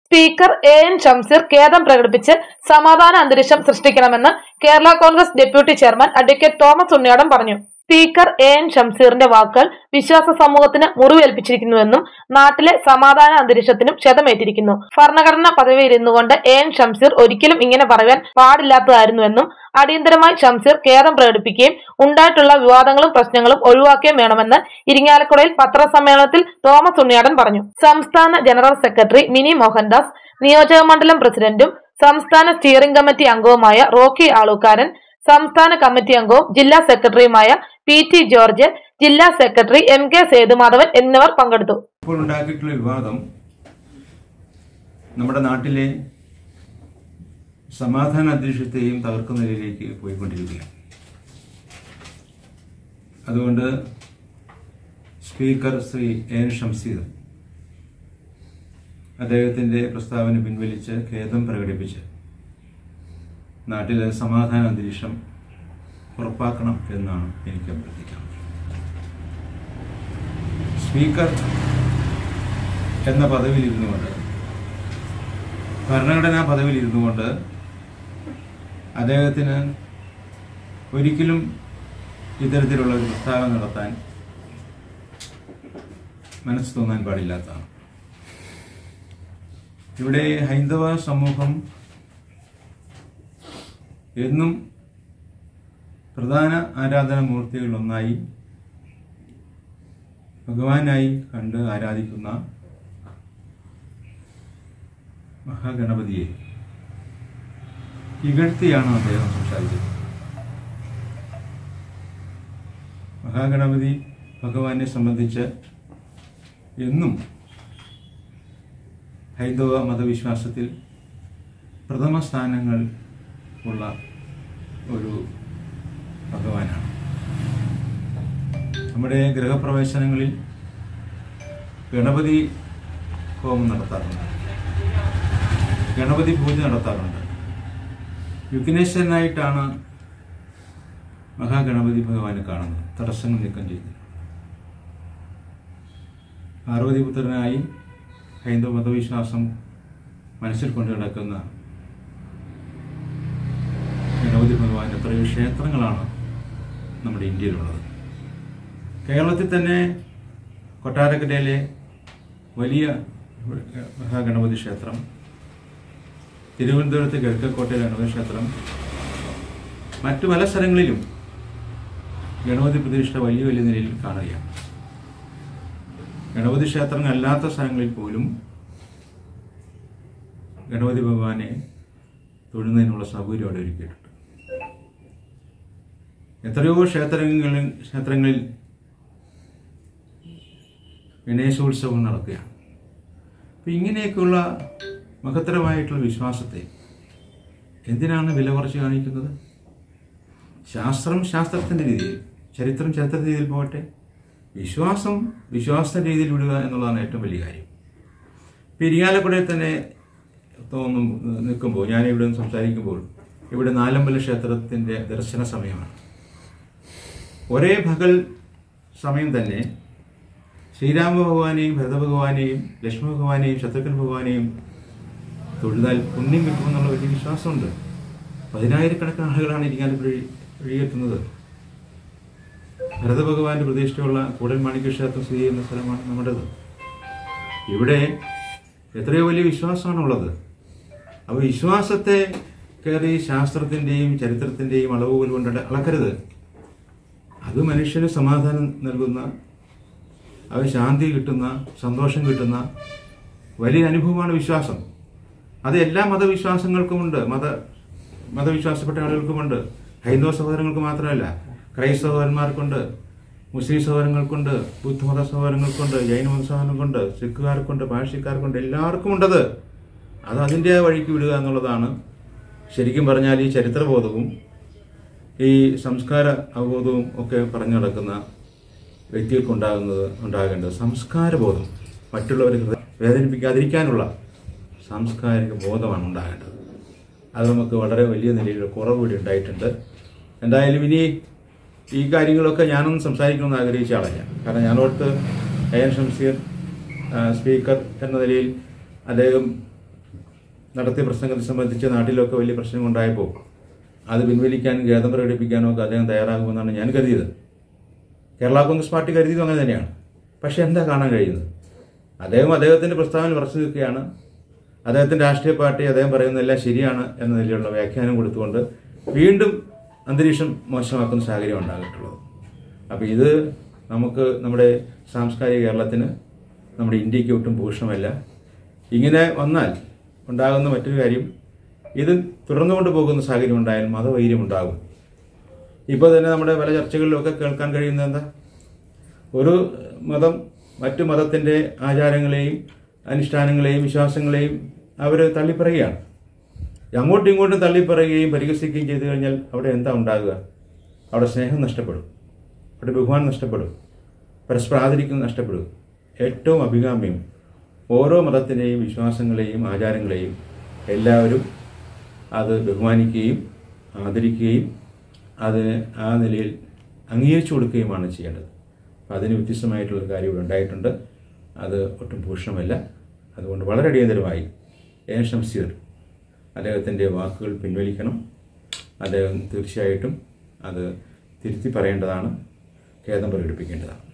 speaker A N Shamseer ഖേദം പ്രകടിപ്പിച്ച് സമാധാന അന്തരീക്ഷം സൃഷ്ടിക്കണമെന്ന് Kerala Congress deputy chairman advocate Thomas Unniyadan പറഞ്ഞു സ്പീക്കർ എ എൻ ഷംസീറിന്റെ വാക്കുകൾ വിശ്വാസ സമൂഹത്തിന് മുറിവേൽപ്പിച്ചിരിക്കുന്നുവെന്നും നാട്ടിലെ സമാധാന അന്തരീക്ഷത്തിനും ക്ഷതമേറ്റിരിക്കുന്നു ഭരണഘടന പദവിയിൽ ഇരുന്നുകൊണ്ട് എ എൻ ഷംസീർ ഒരിക്കലും ഇങ്ങനെ പറയാൻ പാടില്ലാത്തതായിരുന്നുവെന്നും അടിയന്തരമായി ഷംസീർ ഖേദം പ്രകടിപ്പിക്കുകയും ഉണ്ടായിട്ടുള്ള വിവാദങ്ങളും പ്രശ്നങ്ങളും ഒഴിവാക്കുകയും വേണമെന്ന് ഇരിങ്ങാലക്കുടയിൽ പത്രസമ്മേളനത്തിൽ തോമസ് ഉണ്ണിയാടൻ പറഞ്ഞു സംസ്ഥാന ജനറൽ സെക്രട്ടറി മിനി മോഹൻദാസ് നിയോജക മണ്ഡലം പ്രസിഡന്റും സംസ്ഥാന സ്റ്റിയറിംഗ് കമ്മിറ്റി അംഗവുമായ റോക്കി ആളൂക്കാരൻ സംസ്ഥാന കമ്മിറ്റി അംഗവും ജില്ലാ സെക്രട്ടറിയുമായ പി ടി ജോർജ് ജില്ലാ സെക്രട്ടറി എം കെ സേതുമാധവൻ എന്നിവർ പങ്കെടുത്തു ഇപ്പോൾ ഉണ്ടാക്കിയിട്ടുള്ള വിവാദം നമ്മുടെ നാട്ടിലെ സമാധാന അന്തരീക്ഷത്തെയും തകർക്കുന്ന നിലയിലേക്ക് പോയിക്കൊണ്ടിരിക്കുകയാണ് അതുകൊണ്ട് സ്പീക്കർ ശ്രീ എൻ ഷംസീർ അദ്ദേഹത്തിന്റെ പ്രസ്താവന പിൻവലിച്ച് ഖേദം പ്രകടിപ്പിച്ച് നാട്ടിലെ സമാധാന അന്തരീക്ഷം ഉറപ്പാക്കണം എന്നാണ് എനിക്ക് അഭ്യർത്ഥിക്കാനുള്ളത് സ്പീക്കർ എന്ന പദവിയിൽ ഇരുന്നുകൊണ്ട് ഭരണഘടനാ പദവിയിൽ ഇരുന്നുകൊണ്ട് അദ്ദേഹത്തിന് ഒരിക്കലും ഇത്തരത്തിലുള്ള ഒരു പ്രസ്താവന നടത്താൻ മനസ്സ് തോന്നാൻ പാടില്ലാത്തതാണ് ഇവിടെ ഹൈന്ദവ സമൂഹം എന്നും പ്രധാന ആരാധനാമൂർത്തികളിലൊന്നായി ഭഗവാനായി കണ്ട് ആരാധിക്കുന്ന മഹാഗണപതിയെ ഇകഴ്ത്തിയാണ് അദ്ദേഹം സംസാരിച്ചത് മഹാഗണപതി ഭഗവാനെ സംബന്ധിച്ച് എന്നും ഹൈന്ദവ മതവിശ്വാസത്തിൽ പ്രഥമ സ്ഥാനങ്ങൾ ഉള്ള ഒരു ഭഗവാനാണ് നമ്മുടെ ഗൃഹപ്രവേശനങ്ങളിൽ ഗണപതി ഹോമം നടത്താറുണ്ട് ഗണപതി പൂജ നടത്താറുണ്ട് വിഘ്നേശ്വരനായിട്ടാണ് മഹാഗണപതി ഭഗവാനെ കാണുന്നത് തടസ്സങ്ങൾ നീക്കം ചെയ്ത് പാർവതിപുത്രനായി ഹൈന്ദവ മതവിശ്വാസം മനസ്സിൽ കൊണ്ടു നടക്കുന്ന ഗണപതി ഭഗവാൻ എത്രയോ ക്ഷേത്രങ്ങളാണ് നമ്മുടെ ഇന്ത്യയിലുള്ളത് കേരളത്തിൽ തന്നെ കൊട്ടാരക്കരയിലെ വലിയ മഹാഗണപതി ക്ഷേത്രം തിരുവനന്തപുരത്ത് കിഴക്കക്കോട്ടയിലെ ഗണപതി ക്ഷേത്രം മറ്റു പല സ്ഥലങ്ങളിലും ഗണപതി പ്രതിഷ്ഠ വലിയ വലിയ നിലയിൽ കാണുകയാണ് ഗണപതി ക്ഷേത്രങ്ങൾ അല്ലാത്ത സ്ഥലങ്ങളിൽ പോലും ഗണപതി ഭഗവാനെ തൊഴുന്നതിനുള്ള സൗകര്യം അവിടെ ഒരുക്കിയിട്ടുണ്ട് എത്രയോ ക്ഷേത്രങ്ങളിൽ ക്ഷേത്രങ്ങളിൽ ഗണേശോത്സവം നടക്കുകയാണ് അപ്പം ഇങ്ങനെയൊക്കെയുള്ള മഹത്തരമായിട്ടുള്ള വിശ്വാസത്തെ എന്തിനാണ് വില കുറച്ച് കാണിക്കുന്നത് ശാസ്ത്രം ശാസ്ത്രത്തിൻ്റെ രീതിയിൽ ചരിത്രം ചരിത്രത്തിൻ്റെ രീതിയിൽ പോകട്ടെ വിശ്വാസം വിശ്വാസത്തിൻ്റെ രീതിയിൽ വിടുക എന്നുള്ളതാണ് ഏറ്റവും വലിയ കാര്യം ഇപ്പം ഇരിങ്ങാലക്കുടയിൽ തന്നെ തോന്നും നിൽക്കുമ്പോൾ ഞാൻ ഇവിടെ നിന്ന് സംസാരിക്കുമ്പോൾ ഇവിടെ നാലമ്പല ക്ഷേത്രത്തിൻ്റെ ദർശന സമയമാണ് ഒരേ പകൽ സമയം തന്നെ ശ്രീരാമ ഭഗവാനെയും ഭരതഭഗവാനെയും ലക്ഷ്മണ ഭഗവാനെയും ശത്രുഘ്ന ഭഗവാനെയും തൊഴുതാൽ പുണ്യം കിട്ടുമെന്നുള്ള വലിയ വിശ്വാസമുണ്ട് പതിനായിരക്കണക്കിന് ആളുകളാണ് ഇരിങ്ങാലക്കുഴ വഴിയെത്തുന്നത് ഭരതഭഗവാന്റെ പ്രതീക്ഷയുള്ള കൂടൽ മാണിക്യ ക്ഷേത്രം സ്ഥിതി ചെയ്യുന്ന സ്ഥലമാണ് നമ്മുടേത് ഇവിടെ എത്രയോ വലിയ വിശ്വാസമാണുള്ളത് അപ്പോൾ വിശ്വാസത്തെ കയറി ശാസ്ത്രത്തിൻ്റെയും ചരിത്രത്തിൻ്റെയും അളവുകൾ കൊണ്ട് അളക്കരുത് അത് മനുഷ്യന് സമാധാനം നൽകുന്ന അത് ശാന്തി കിട്ടുന്ന സന്തോഷം കിട്ടുന്ന വലിയ അനുഭവമാണ് വിശ്വാസം അത് എല്ലാ മതവിശ്വാസങ്ങൾക്കുമുണ്ട് മത മതവിശ്വാസപ്പെട്ട ആളുകൾക്കുമുണ്ട് ഹൈന്ദവ സഹോദരങ്ങൾക്ക് മാത്രമല്ല ക്രൈസ്തവ സഹോദരന്മാർക്കുണ്ട് മുസ്ലിം സഹോദരങ്ങൾക്കുണ്ട് ബുദ്ധമത സഹോദരങ്ങൾക്കുണ്ട് ജൈനമത സഹോദരങ്ങൾക്കുണ്ട് സിഖുകാർക്കുണ്ട് പാഴ്സിക്കാർക്കുണ്ട് എല്ലാവർക്കും ഉണ്ടത് അത് അതിൻ്റെ വഴിക്ക് വിടുക എന്നുള്ളതാണ് ശരിക്കും പറഞ്ഞാൽ ഈ ചരിത്രബോധവും ഈ സംസ്കാര അവബോധവും ഒക്കെ പറഞ്ഞു നടക്കുന്ന വ്യക്തികൾക്കുണ്ടാകുന്നത് ഉണ്ടാകേണ്ടത് സംസ്കാരബോധം മറ്റുള്ളവരെ ഹൃദയ- വേദനിപ്പിക്കാതിരിക്കാനുള്ള സാംസ്കാരിക ബോധമാണ് ഉണ്ടാകേണ്ടത് അത് നമുക്ക് വളരെ വലിയ നിലയിൽ കുറവ് കൂടി ഉണ്ടായിട്ടുണ്ട് എന്തായാലും ഇനി ഈ കാര്യങ്ങളൊക്കെ ഞാനൊന്നും സംസാരിക്കണമെന്ന് ആഗ്രഹിച്ച ആളല്ല കാരണം ഞാനോട്ട് എ എൻ ഷംസീർ ആ, സ്പീക്കർ എന്ന നിലയിൽ അദ്ദേഹം നടത്തിയ പ്രസംഗത്തെ സംബന്ധിച്ച് നാട്ടിലൊക്കെ വലിയ പ്രശ്നമുണ്ടായപ്പോൾ അത് പിൻവലിക്കാൻ ഖേദം പ്രകടിപ്പിക്കാനോ ഒക്കെ അദ്ദേഹം തയ്യാറാകുമെന്നാണ് ഞാൻ കരുതിയത് കേരള കോൺഗ്രസ് പാർട്ടി കരുതിയതും അങ്ങനെ തന്നെയാണ് പക്ഷേ എന്താ കാണാൻ കഴിയുന്നത് അദ്ദേഹം അദ്ദേഹത്തിൻ്റെ പ്രസ്താവന ഉറച്ചു നിൽക്കുകയാണ് അദ്ദേഹത്തിൻ്റെ രാഷ്ട്രീയ പാർട്ടി അദ്ദേഹം പറയുന്നതെല്ലാം ശരിയാണ് എന്ന നിലയിലുള്ള വ്യാഖ്യാനം കൊടുത്തുകൊണ്ട് വീണ്ടും അന്തരീക്ഷം മോശമാക്കുന്ന സാഹചര്യം ഉണ്ടാകിട്ടുള്ളത് അപ്പോൾ ഇത് നമുക്ക് നമ്മുടെ സാംസ്കാരിക കേരളത്തിന് നമ്മുടെ ഇന്ത്യക്ക് ഒട്ടും ഭൂഷണമല്ല ഇങ്ങനെ വന്നാൽ ഉണ്ടാകുന്ന മറ്റൊരു കാര്യം ഇത് തുടർന്നുകൊണ്ട് പോകുന്ന സാഹചര്യം ഉണ്ടായാൽ മതവൈര്യം ഉണ്ടാകും ഇപ്പോൾ തന്നെ നമ്മുടെ പല ചർച്ചകളിലൊക്കെ കേൾക്കാൻ കഴിയുന്നത് എന്താ ഒരു മതം മറ്റു മതത്തിൻ്റെ ആചാരങ്ങളെയും അനുഷ്ഠാനങ്ങളെയും വിശ്വാസങ്ങളെയും അവർ തള്ളിപ്പറയുകയാണ് അങ്ങോട്ടും ഇങ്ങോട്ടും തള്ളിപ്പറയുകയും പരിഹസിക്കുകയും ചെയ്തു കഴിഞ്ഞാൽ അവിടെ എന്താ ഉണ്ടാകുക അവിടെ സ്നേഹം നഷ്ടപ്പെടും അവിടെ ബഹുമാനം നഷ്ടപ്പെടും പരസ്പര ആദരിക്കുന്നത് നഷ്ടപ്പെടും ഏറ്റവും അഭികാമ്യം ഓരോ മതത്തിൻ്റെയും വിശ്വാസങ്ങളെയും ആചാരങ്ങളെയും എല്ലാവരും അത് ബഹുമാനിക്കുകയും ആദരിക്കുകയും അതിന് ആ നിലയിൽ അംഗീകരിച്ചു കൊടുക്കുകയുമാണ് ചെയ്യേണ്ടത് അപ്പം അതിന് വ്യത്യസ്തമായിട്ടുള്ള കാര്യം ഇവിടെ ഉണ്ടായിട്ടുണ്ട് അത് ഒട്ടും ഭൂഷണമല്ല അതുകൊണ്ട് വളരെ അടിയന്തരമായി എൻ ഷംസീർ അദ്ദേഹത്തിൻ്റെ വാക്കുകൾ പിൻവലിക്കണം അദ്ദേഹം തീർച്ചയായിട്ടും അത് തിരുത്തി പറയേണ്ടതാണ് ഖേദം പ്രകടിപ്പിക്കേണ്ടതാണ്